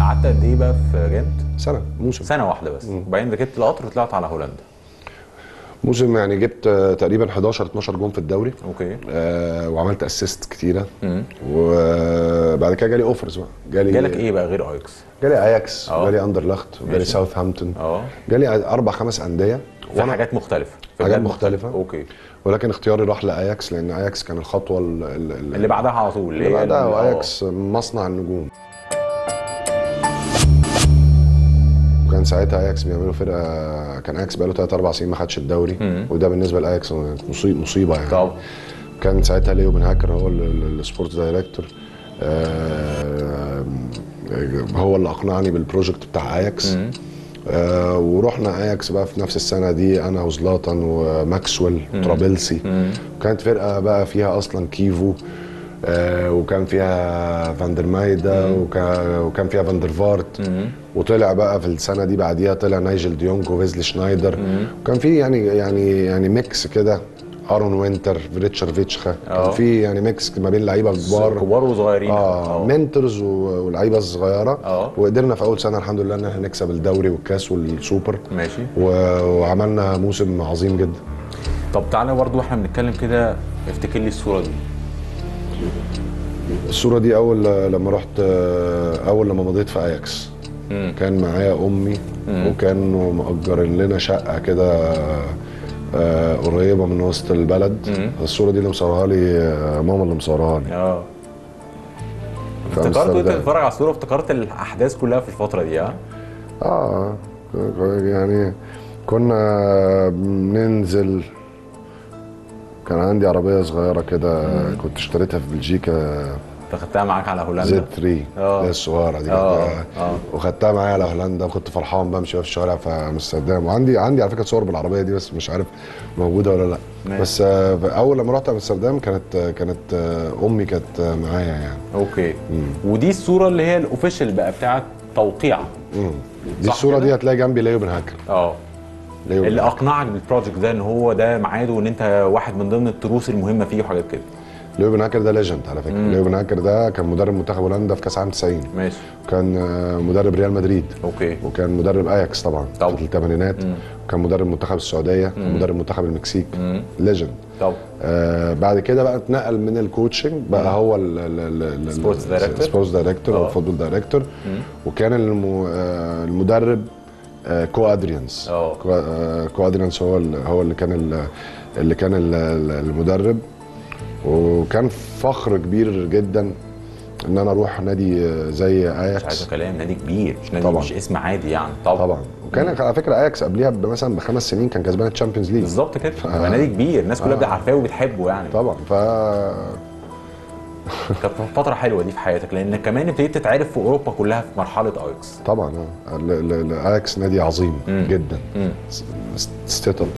قعدت قد ايه بقى في جنت؟ سنه موسم سنه واحده بس وبعدين ركبت القطر وطلعت على هولندا موسم يعني جبت آه، تقريبا 11 12 جون في الدوري اوكي آه وعملت اسيست كتيره وبعد كده جالي اوفرز بقى جالي جالك ايه بقى غير ايكس؟ جالي اياكس اه. وجالي اندرلخت وجالي ماشي. ساوثهامبتون اه جالي اربع خمس انديه في حاجات مختلفه في حاجات بلاد مختلفة. اوكي ولكن اختياري راح لاياكس لان اياكس كان الخطوه ال- ال- ال- اللي بعدها على طول اللي هي بعدها ال- اه. واياكس مصنع النجوم وكان ساعتها اياكس بيعملوا فرقه كان اياكس بقاله 3 4 سنين ما خدش الدوري وده بالنسبه لاياكس مصيبه مصيبه يعني طب كان ساعتها ليو بن هاكر هو ال- ال- السبورت دايركتور آه، هو اللي اقنعني بالبروجكت بتاع اياكس آه ورحنا اياكس بقى في نفس السنه دي انا وزلاطن وماكسويل وترابلسي كانت فرقه بقى فيها اصلا كيفو آه وكان فيها فاندر مايدا وكا- وكان فيها فاندر فارت وطلع بقى في السنه دي بعديها طلع نايجل ديونج وفيزلي شنايدر وكان في يعني يعني يعني ميكس كده ارون وينتر ريتشارد فيتشخا اه. كان في يعني ميكس ما بين لعيبه كبار كبار وصغيرين اه اه. منتورز و- ولعيبه صغيره اه. وقدرنا في اول سنه الحمد لله ان احنا نكسب الدوري والكاس والسوبر ماشي و- وعملنا موسم عظيم جدا طب تعالى برضو واحنا بنتكلم كده افتكر لي الصوره دي الصوره دي اول لما رحت اول لما مضيت في اياكس كان معايا امي وكانوا مأجرين لنا شقه كده آه، قريبه من وسط البلد الصوره دي اللي مصورها لي آه، ماما اللي مصورها لي اه في افتكرت وانت أمستردام. بتتفرج على الصوره افتكرت الاحداث كلها في الفتره دي ها اه يعني كنا بننزل كان عندي عربية صغيرة كده كنت اشتريتها في بلجيكا انت خدتها معاك على هولندا زد 3 اه. اللي هي الصغيرة دي اه، كنت- اه. وخدتها معايا على هولندا وكنت فرحان بمشي في الشوارع في امستردام وعندي عندي على فكرة صور بالعربية دي بس مش عارف موجودة ولا لا ماشي. بس آه، اول لما رحت امستردام كانت كانت آه، امي كانت آه، معايا يعني اوكي ودي الصوره اللي هي الاوفيشال بقى بتاعت توقيع مم. دي صح الصورة كده؟ دي هتلاقي جنبي ليو بن هاكر اه ليو بن اللي هاكر. اقنعك بالبروجكت ده ان هو ده ميعاده وان انت واحد من ضمن التروس المهمه فيه وحاجات كده ليو بن هاكر ده ليجند على فكرة ليو بن هاكر ده كان مدرب منتخب هولندا في كاس عام 90 ماشي كان آه، مدرب ريال مدريد اوكي وكان مدرب اياكس طبعا طبعا. في الثمانينات كان مدرب منتخب السعوديه ومدرب منتخب المكسيك ليجند طب آه بعد كده بقى اتنقل من الكوتشنج بقى هو Sports director. سبورتس دايركتور او اه. فوتبول دايركتور وكان الم- آه، المدرب آه، كو ادريانس اه. كو- آه، كو ادريانس هو ال- هو اللي كان ال- اللي كان ال- ال- المدرب وكان فخر كبير جدا ان انا اروح نادي آه، زي مش اياكس عايز كلام نادي كبير مش نادي طبعا. مش اسم عادي يعني طبعا طبعا وكان على فكره اياكس قبليها مثلا بخمس سنين كان كسبان الشامبيونز ليج بالظبط كده يبقى نادي كبير الناس كلها آه. عارفاه وبتحبه يعني طبعا ف كانت فتره حلوه دي في حياتك لان كمان ابتديت تتعرف في اوروبا كلها في مرحله ايكس طبعا اه ال- ال- ال- اياكس نادي عظيم جدا ستيتل